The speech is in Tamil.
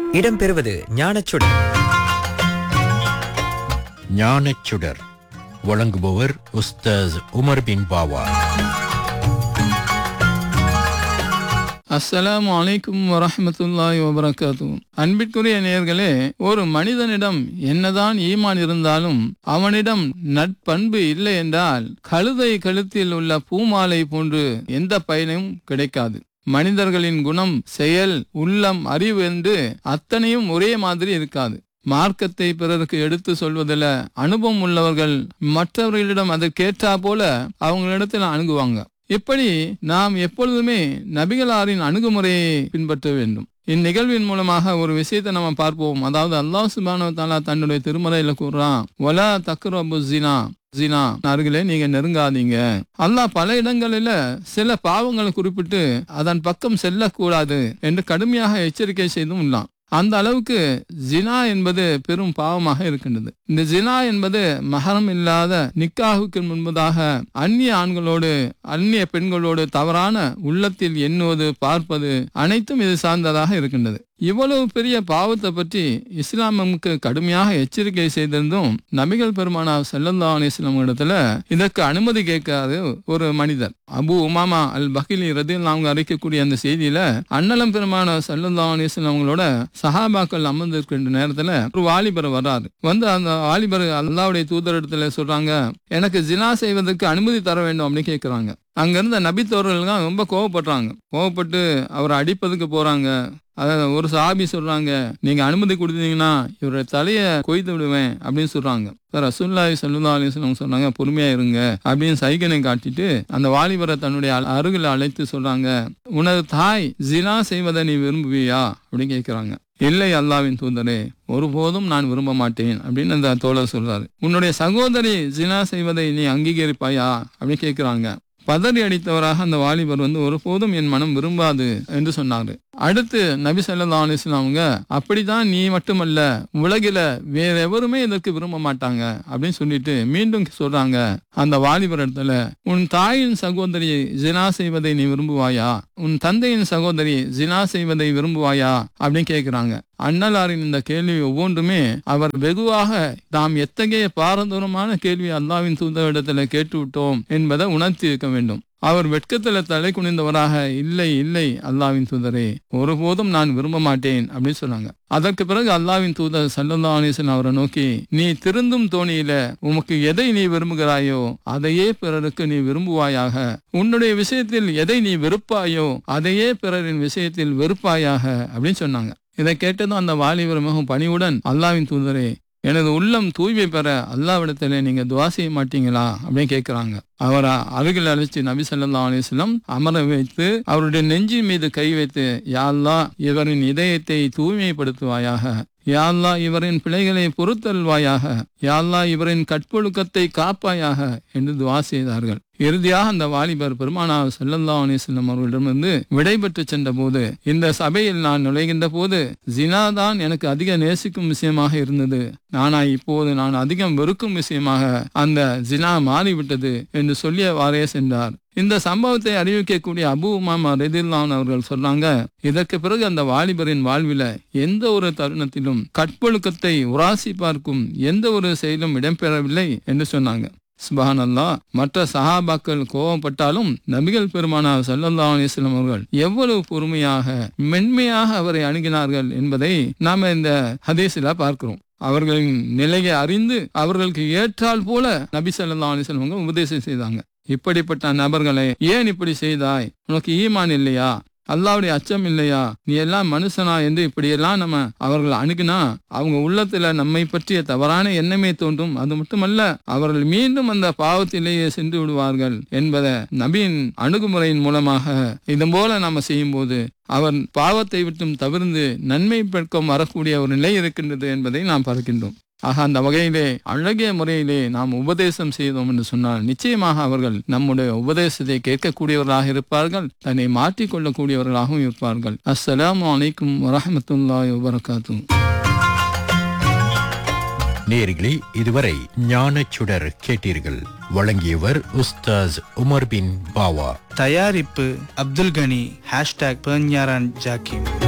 இடம்பெறுவது ஞானச்சுடர் ஞானச்சுடர் வழங்குபவர் உஸ்தாஸ் உமர் பின் பாவா அஸ்ஸலாமு அலைக்கும் வரஹ்மத்துல்லாஹி வபரகாத்து அன்பிற்குரிய நேயர்களே ஒரு மனிதனிடம் என்னதான் ஈமான் இருந்தாலும் அவனிடம் நட்பண்பு இல்லை என்றால் கழுதை கழுத்தில் உள்ள பூமாலை போன்று எந்த பயனும் கிடைக்காது மனிதர்களின் குணம் செயல் உள்ளம் அறிவு என்று அத்தனையும் ஒரே மாதிரி இருக்காது மார்க்கத்தை பிறருக்கு எடுத்து சொல்வதில் அனுபவம் உள்ளவர்கள் மற்றவர்களிடம் அதற்கேற்றா போல அவங்களிடத்தில் அணுகுவாங்க இப்படி நாம் எப்பொழுதுமே நபிகளாரின் அணுகுமுறையை பின்பற்ற வேண்டும் இந்நிகழ்வின் மூலமாக ஒரு விஷயத்தை நம்ம பார்ப்போம் அதாவது அல்லாஹ் சுபானு தாலா தன்னுடைய திருமறையில கூறுறான் ஒலா தக்ரபு ஜினா ஜினா அருகிலே நீங்க நெருங்காதீங்க அல்லாஹ் பல இடங்களில சில பாவங்களை குறிப்பிட்டு அதன் பக்கம் செல்லக்கூடாது என்று கடுமையாக எச்சரிக்கை செய்தும் உள்ளான் அந்த அளவுக்கு ஜினா என்பது பெரும் பாவமாக இருக்கின்றது இந்த ஜினா என்பது மகரம் இல்லாத நிக்காகுக்கு முன்பதாக அந்நிய ஆண்களோடு அந்நிய பெண்களோடு தவறான உள்ளத்தில் எண்ணுவது பார்ப்பது அனைத்தும் இது சார்ந்ததாக இருக்கின்றது இவ்வளவு பெரிய பாவத்தை பற்றி இஸ்லாம் நமக்கு கடுமையாக எச்சரிக்கை செய்திருந்தும் நபிகள் பெருமானா செல்லல்லா அலிஸ்லாம் இடத்துல இதற்கு அனுமதி கேட்காது ஒரு மனிதர் அபு உமாமா அல் பகிலி ரதில் அவங்க அறிக்கக்கூடிய அந்த செய்தியில அன்னலம் பெருமான செல்லல்லா அலிஸ்லாம் அவங்களோட சஹாபாக்கள் அமர்ந்திருக்கின்ற நேரத்துல ஒரு வாலிபர் வர்றாரு வந்து அந்த வாலிபர் அல்லாவுடைய தூதரிடத்துல சொல்றாங்க எனக்கு ஜினா செய்வதற்கு அனுமதி தர வேண்டும் அப்படின்னு கேட்கிறாங்க அங்க இருந்த நபித்தோர்கள் ரொம்ப கோவப்படுறாங்க கோவப்பட்டு அவரை அடிப்பதுக்கு போறாங்க அதாவது ஒரு சாபி சொல்றாங்க நீங்க அனுமதி கொடுத்தீங்கன்னா இவருடைய தலைய கொய்து விடுவேன் அப்படின்னு சொல்றாங்க ரசூல்லாய் சல்லா அலிஸ்லாம் சொன்னாங்க பொறுமையா இருங்க அப்படின்னு சைகனை காட்டிட்டு அந்த வாலிபரை தன்னுடைய அருகில் அழைத்து சொல்றாங்க உனது தாய் ஜினா செய்வதை நீ விரும்புவியா அப்படின்னு கேட்கிறாங்க இல்லை அல்லாவின் தூதரே ஒருபோதும் நான் விரும்ப மாட்டேன் அப்படின்னு அந்த தோழர் சொல்றாரு உன்னுடைய சகோதரி ஜினா செய்வதை நீ அங்கீகரிப்பாயா அப்படின்னு கேட்கிறாங்க பதறி அடித்தவராக அந்த வாலிபர் வந்து ஒருபோதும் என் மனம் விரும்பாது என்று சொன்னாரு அடுத்து நபி சல்லா அலிஸ்லாம் அவங்க அப்படிதான் நீ மட்டுமல்ல உலகில வேற எவருமே இதற்கு விரும்ப மாட்டாங்க அப்படின்னு சொல்லிட்டு மீண்டும் சொல்றாங்க அந்த வாலிபர் இடத்துல உன் தாயின் சகோதரி ஜினா செய்வதை நீ விரும்புவாயா உன் தந்தையின் சகோதரி ஜினா செய்வதை விரும்புவாயா அப்படின்னு கேட்கிறாங்க அண்ணலாரின் இந்த கேள்வி ஒவ்வொன்றுமே அவர் வெகுவாக தாம் எத்தகைய பாரதூரமான கேள்வி அல்லாவின் தூதரிடத்துல கேட்டு விட்டோம் என்பதை உணர்த்தி இருக்க வேண்டும் அவர் வெட்கத்துல தலை குனிந்தவராக இல்லை இல்லை அல்லாவின் தூதரே ஒருபோதும் நான் விரும்ப மாட்டேன் அப்படின்னு சொன்னாங்க அதற்கு பிறகு அல்லாவின் தூதர் சல்லல்லா அலிசன் அவரை நோக்கி நீ திருந்தும் தோணியில உமக்கு எதை நீ விரும்புகிறாயோ அதையே பிறருக்கு நீ விரும்புவாயாக உன்னுடைய விஷயத்தில் எதை நீ வெறுப்பாயோ அதையே பிறரின் விஷயத்தில் வெறுப்பாயாக அப்படின்னு சொன்னாங்க இதை கேட்டதும் அந்த வாலிபர் மிகவும் பணிவுடன் அல்லாவின் தூதரே எனது உள்ளம் தூய்மை பெற அல்லாவிடத்துல நீங்க துவா செய்ய மாட்டீங்களா அப்படின்னு கேட்கிறாங்க அவரை அருகில் அழைச்சி நபி சொல்லா அலிஸ்லம் அமர வைத்து அவருடைய நெஞ்சின் மீது கை வைத்து யாழ்லா இவரின் இதயத்தை தூய்மைப்படுத்துவாயாக யாழ்லா இவரின் பிழைகளை பொறுத்தல்வாயாக யாழ்லா இவரின் கற்பொழுக்கத்தை காப்பாயாக என்று துவா செய்தார்கள் இறுதியாக அந்த வாலிபர் பெருமானா செல்லல்லா அலிஸ்லம் அவர்களிடமிருந்து விடைபெற்று சென்ற போது இந்த சபையில் நான் நுழைகின்ற போது ஜினா தான் எனக்கு அதிக நேசிக்கும் விஷயமாக இருந்தது நானா இப்போது நான் அதிகம் வெறுக்கும் விஷயமாக அந்த ஜினா மாறிவிட்டது என்று சொல்லியவாறே சென்றார் இந்த சம்பவத்தை அறிவிக்கக்கூடிய அபு உமாமா ரெதில்லான் அவர்கள் சொன்னாங்க இதற்கு பிறகு அந்த வாலிபரின் வாழ்வில எந்த ஒரு தருணத்திலும் கற்பொழுக்கத்தை உராசி பார்க்கும் எந்த ஒரு செயலும் இடம்பெறவில்லை என்று சொன்னாங்க சுபஹான் அல்லா மற்ற சஹாபாக்கள் கோபப்பட்டாலும் நபிகள் பெருமானா சல்லல்லா அலிஸ்லாம் அவர்கள் எவ்வளவு பொறுமையாக மென்மையாக அவரை அணுகினார்கள் என்பதை நாம இந்த ஹதீஸில பார்க்கிறோம் அவர்களின் நிலையை அறிந்து அவர்களுக்கு ஏற்றால் போல நபி சல்லா அலிஸ்லாம் அவங்க உபதேசம் செய்தாங்க இப்படிப்பட்ட நபர்களை ஏன் இப்படி செய்தாய் உனக்கு ஈமான் இல்லையா அல்லாவுடைய அச்சம் இல்லையா நீ எல்லாம் மனுஷனா என்று இப்படியெல்லாம் நம்ம அவர்கள் அணுகுனா அவங்க உள்ளத்துல நம்மை பற்றிய தவறான எண்ணமே தோன்றும் அது மட்டுமல்ல அவர்கள் மீண்டும் அந்த பாவத்திலேயே சென்று விடுவார்கள் என்பதை நபியின் அணுகுமுறையின் மூலமாக இது போல நாம செய்யும் போது அவன் பாவத்தை விட்டும் தவிர்ந்து நன்மை பெற்கும் வரக்கூடிய ஒரு நிலை இருக்கின்றது என்பதை நாம் பார்க்கின்றோம் ஆக அந்த வகையிலே அழகிய முறையிலே நாம் உபதேசம் செய்தோம் என்று சொன்னால் நிச்சயமாக அவர்கள் நம்முடைய உபதேசத்தை கேட்கக்கூடியவர்களாக இருப்பார்கள் தன்னை மாற்றிக்கொள்ளக்கூடியவர்களாகவும் இருப்பார்கள் அஸ்ஸலாமு அலைக்கும் வரஹமத்துல்லாஹி வபரகாத்து நேர்களே இதுவரை ஞானச்சுடர் கேட்டீர்கள் வழங்கியவர் உஸ்தாஸ் உமர் பின் பாவா தயாரிப்பு அப்துல் கனி ஹேஷ்டாக் பேஞ்ஞாரான் ஜாக்கிம்